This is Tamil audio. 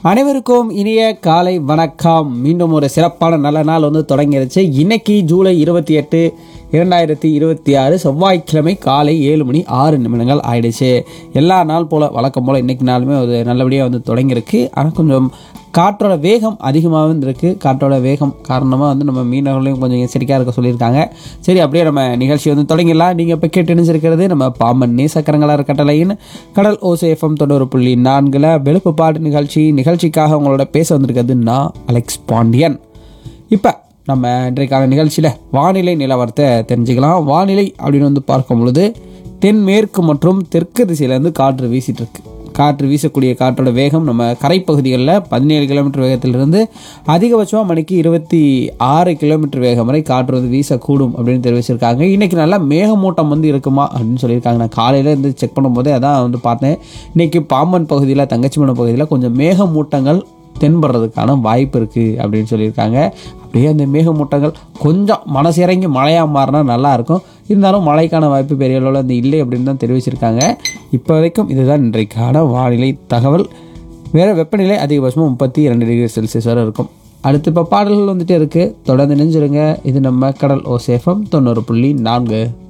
அனைவருக்கும் இனிய காலை வணக்கம் மீண்டும் ஒரு சிறப்பான நல்ல நாள் வந்து தொடங்கிருச்சு இன்னைக்கு ஜூலை இருபத்தி எட்டு இரண்டாயிரத்தி இருபத்தி ஆறு செவ்வாய்க்கிழமை காலை ஏழு மணி ஆறு நிமிடங்கள் ஆயிடுச்சு எல்லா நாள் போல் வழக்கம் போல் இன்னைக்கு நாளுமே ஒரு நல்லபடியாக வந்து தொடங்கியிருக்கு ஆனால் கொஞ்சம் காற்றோட வேகம் அதிகமாகவும் இருக்கு காற்றோட வேகம் காரணமாக வந்து நம்ம மீனவர்களையும் கொஞ்சம் எச்சரிக்கையாக இருக்க சொல்லியிருக்காங்க சரி அப்படியே நம்ம நிகழ்ச்சி வந்து தொடங்கிடலாம் நீங்கள் இப்போ கேட்டு இணைஞ்சிருக்கிறது நம்ம பாம்பன் நேசக்கரங்களார் கட்டளையின் கடல் ஓசேஃபம் தொண்ணூறு புள்ளி நான்கில் வெளுப்பு பாட்டு நிகழ்ச்சி நிகழ்ச்சிக்காக உங்களோட பேச வந்திருக்கிறது நான் அலெக்ஸ் பாண்டியன் இப்போ நம்ம இன்றைக்கான நிகழ்ச்சியில் வானிலை நிலவரத்தை தெரிஞ்சுக்கலாம் வானிலை அப்படின்னு வந்து பார்க்கும் பொழுது தென்மேற்கு மற்றும் தெற்கு திசையிலேருந்து காற்று வீசிட்டு இருக்கு காற்று வீசக்கூடிய காற்றோட வேகம் நம்ம கரைப்பகுதிகளில் பதினேழு கிலோமீட்டர் வேகத்திலிருந்து அதிகபட்சமாக மணிக்கு இருபத்தி ஆறு கிலோமீட்டர் வேகம் வரை காற்று வந்து வீசக்கூடும் அப்படின்னு தெரிவிச்சிருக்காங்க இன்றைக்கி நல்லா மேகமூட்டம் வந்து இருக்குமா அப்படின்னு சொல்லியிருக்காங்க நான் காலையில் இருந்து செக் பண்ணும்போதே அதான் வந்து பார்த்தேன் இன்றைக்கி பாம்பன் பகுதியில் தங்கச்சிமணம் பகுதியில் கொஞ்சம் மேகமூட்டங்கள் தென்படுறதுக்கான வாய்ப்பு இருக்குது அப்படின்னு சொல்லியிருக்காங்க அப்படியே அந்த மேகமூட்டங்கள் கொஞ்சம் மனசு இறங்கி மழையாக மாறினா நல்லாயிருக்கும் இருந்தாலும் மழைக்கான வாய்ப்பு பெரிய அளவில் அந்த இல்லை அப்படின்னு தான் தெரிவிச்சிருக்காங்க இப்போ வரைக்கும் இதுதான் இன்றைக்கான வானிலை தகவல் வேறு வெப்பநிலை அதிகபட்சமாக முப்பத்தி இரண்டு டிகிரி செல்சியஸ் வரை இருக்கும் அடுத்து இப்போ பாடல்கள் வந்துட்டே இருக்குது தொடர்ந்து நினைஞ்சிருங்க இது நம்ம கடல் ஓசேஃபம் தொண்ணூறு புள்ளி நான்கு